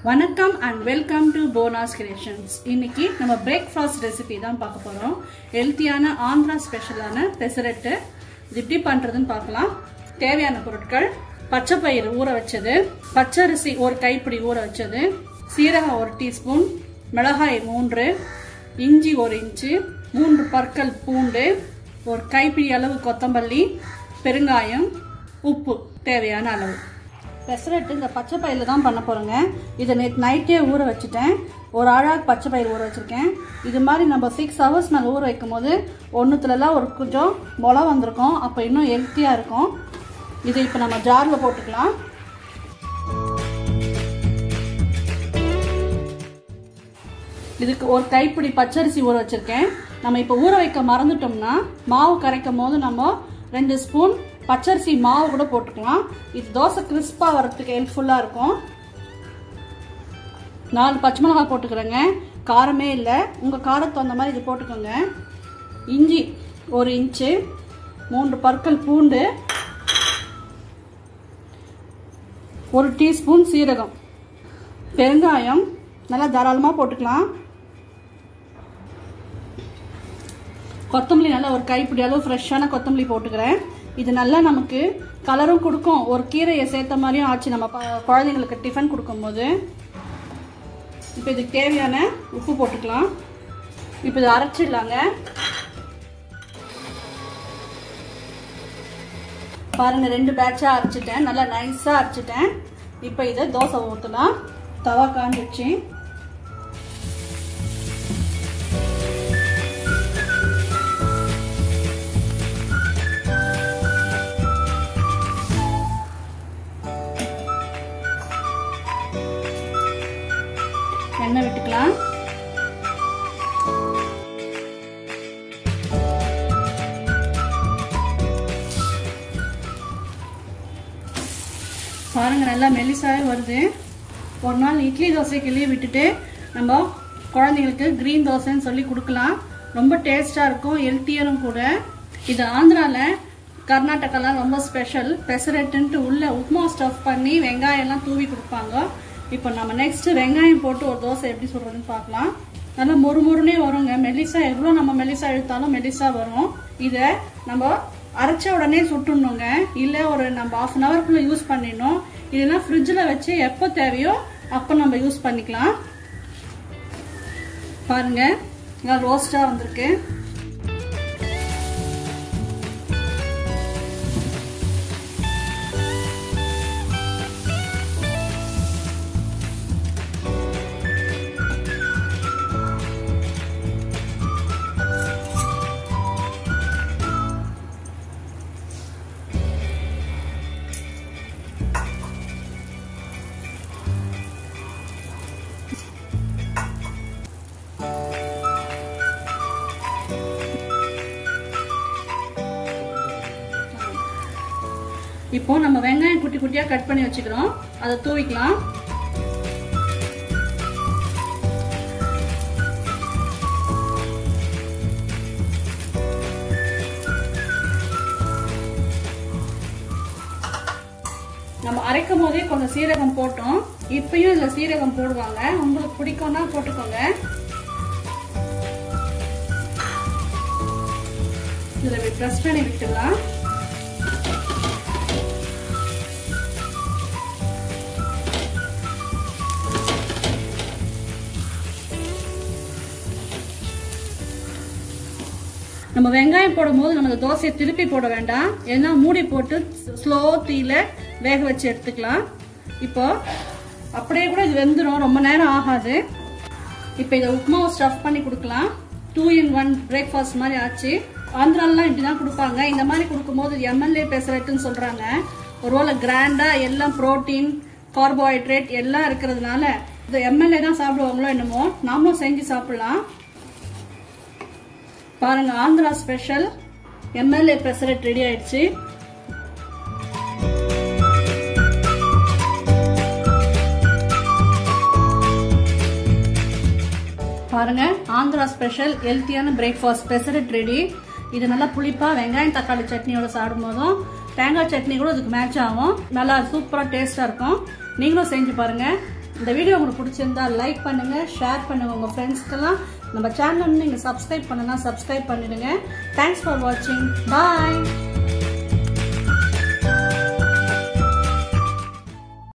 வணக்கம் and welcome to போனாஸ் creations இன்னைக்கு நம்ம பிரேக்ஃபாஸ்ட் ரெசிபி தான் பார்க்க போகிறோம் ஹெல்த்தியான ஆந்திரா ஸ்பெஷலான பெசரெட்டு இது எப்படி பண்ணுறதுன்னு பார்க்கலாம் தேவையான பொருட்கள் பச்சை பயிறு ஊற வச்சது பச்சரிசி ஒரு கைப்பிடி ஊற வச்சது சீரகம் ஒரு டீஸ்பூன் மிளகாய் மூன்று இஞ்சி ஒரு இன்ச்சு மூன்று பற்கள் பூண்டு ஒரு கைப்பிடி அளவு கொத்தமல்லி பெருங்காயம் உப்பு தேவையான அளவு பெசரட்டு இந்த பச்சை பயிரில் தான் பண்ண போகிறோங்க இதை நேற்று நைட்டே ஊற வச்சுட்டேன் ஒரு அழகாக பச்சை பயிர் ஊற வச்சுருக்கேன் இது மாதிரி நம்ம சிக்ஸ் ஹவர்ஸ் மேலே ஊற வைக்கும் போது ஒன்றுத்துலலாம் ஒரு கொஞ்சம் முளை வந்திருக்கும் அப்போ இன்னும் ஹெல்த்தியாக இருக்கும் இதை இப்போ நம்ம ஜாரில் போட்டுக்கலாம் இதுக்கு ஒரு கைப்பிடி பச்சரிசி ஊற வச்சுருக்கேன் நம்ம இப்போ ஊற வைக்க மறந்துட்டோம்னா மாவு கரைக்கும் போது நம்ம ரெண்டு ஸ்பூன் பச்சரிசி மாவு கூட போட்டுக்கலாம் இது தோசை கிறிஸ்பாக வரத்துக்கு ஹெல்ப்ஃபுல்லாக இருக்கும் நாலு பச்சை மிளகாய் போட்டுக்கிறேங்க காரமே இல்லை உங்கள் காரத்துக்கு தகுந்த மாதிரி இது போட்டுக்கோங்க இஞ்சி ஒரு இன்ச்சு மூன்று பற்கள் பூண்டு ஒரு டீஸ்பூன் சீரகம் பெருங்காயம் நல்லா தாராளமாக போட்டுக்கலாம் கொத்தமல்லி நல்லா ஒரு கைப்பிடி அளவு ஃப்ரெஷ்ஷான கொத்தமல்லி போட்டுக்கிறேன் இது நல்லா நமக்கு கலரும் கொடுக்கும் ஒரு கீரையை சேர்த்த மாதிரியும் ஆச்சு நம்ம குழந்தைங்களுக்கு டிஃபன் கொடுக்கும்போது இப்போ இதுக்கு தேவையான உப்பு போட்டுக்கலாம் இப்போ இதை அரைச்சிடலாங்க பாருங்க ரெண்டு பேட்சாக அரைச்சிட்டேன் நல்லா நைஸாக அரைச்சிட்டேன் இப்போ இதை தோசை ஊற்றலாம் தவா காஞ்சிச்சு எண்ணெய் விட்டுக்கலாம் பாருங்க நல்லா மெலிசாவே வருது ஒரு நாள் இட்லி தோசை கிளியை விட்டுட்டு நம்ம குழந்தைங்களுக்கு க்ரீன் தோசைன்னு சொல்லி கொடுக்கலாம் ரொம்ப டேஸ்டாக இருக்கும் ஹெல்த்தியரும் கூட இது ஆந்திராவில் கர்நாடகாலாம் ரொம்ப ஸ்பெஷல் பெசரெட்டுன்ட்டு உள்ள உப்மா ஸ்டஃப் பண்ணி வெங்காயம்லாம் தூவி கொடுப்பாங்க இப்போ நம்ம நெக்ஸ்ட் வெங்காயம் போட்டு ஒரு தோசை எப்படி சொல்றதுன்னு பார்க்கலாம் நல்லா மொறு மொறுனே வருங்க மெலிசா எவ்வளோ நம்ம மெலிசா இழுத்தாலும் மெலிசா வரும் இதை நம்ம அரைச்ச உடனே சுட்டுணுங்க இல்லை ஒரு நம்ம ஆஃப் அன் ஹவருக்குள்ள யூஸ் பண்ணிடணும் இல்லைன்னா ஃப்ரிட்ஜில் வச்சு எப்போ தேவையோ அப்போ நம்ம யூஸ் பண்ணிக்கலாம் பாருங்க நல்லா ரோஸ்டாக வந்திருக்கு இப்போ நம்ம வெங்காயம் குட்டி குட்டியா கட் பண்ணி வச்சுக்கிறோம் அதை தூவிக்கலாம் நம்ம அரைக்கும் போதே கொஞ்சம் சீரகம் போட்டோம் இப்பயும் இதுல சீரகம் போடுவாங்க உங்களுக்கு பிடிக்கும்னா போட்டுக்கோங்க இதுல ப்ரெஸ் பண்ணி விட்டுடலாம் நம்ம வெங்காயம் போடும் போது நம்ம தோசையை திருப்பி போட வேண்டாம் ஏன்னா மூடி போட்டு ஸ்லோ தீல வேக வச்சு எடுத்துக்கலாம் இப்போ அப்படியே கூட இது வெந்துடும் ரொம்ப நேரம் ஆகாது இப்போ இதை உப்புமாவை ஸ்டஃப் பண்ணி கொடுக்கலாம் டூ இன் ஒன் பிரேக்ஃபாஸ்ட் மாதிரி ஆச்சு ஆந்திராலாம் இப்படி தான் கொடுப்பாங்க இந்த மாதிரி கொடுக்கும்போது எம்எல்ஏ பெசரட்டுன்னு சொல்கிறாங்க ஒருவேளை கிராண்டாக எல்லாம் ப்ரோட்டீன் கார்போஹைட்ரேட் எல்லாம் இருக்கிறதுனால இது எம்எல்ஏ தான் சாப்பிடுவாங்களோ என்னமோ நாமளும் செஞ்சு சாப்பிடலாம் பாருங்க Andhra special MLA pesarattu ready ஆயிடுச்சு பாருங்க ஆந்திரா ஸ்பெஷல் ஹெல்த்தியான பிரேக்ஃபாஸ்ட் பெசரட் ரெடி இது நல்லா புளிப்பா வெங்காயம் தக்காளி சட்னியோட சாப்பிடும் போதும் தேங்காய் சட்னி கூட இதுக்கு மேட்ச் ஆகும் நல்லா சூப்பராக டேஸ்டாக இருக்கும் நீங்களும் செஞ்சு பாருங்க இந்த வீடியோ உங்களுக்கு பிடிச்சிருந்தா லைக் பண்ணுங்கள் ஷேர் பண்ணுங்கள் உங்கள் ஃப்ரெண்ட்ஸ்க்கெல்லாம் நம்ம சேனல் வந்து நீங்கள் சப்ஸ்கிரைப் பண்ணலாம் சப்ஸ்கிரைப் பண்ணிடுங்க தேங்க்ஸ் ஃபார் வாட்சிங் பாய்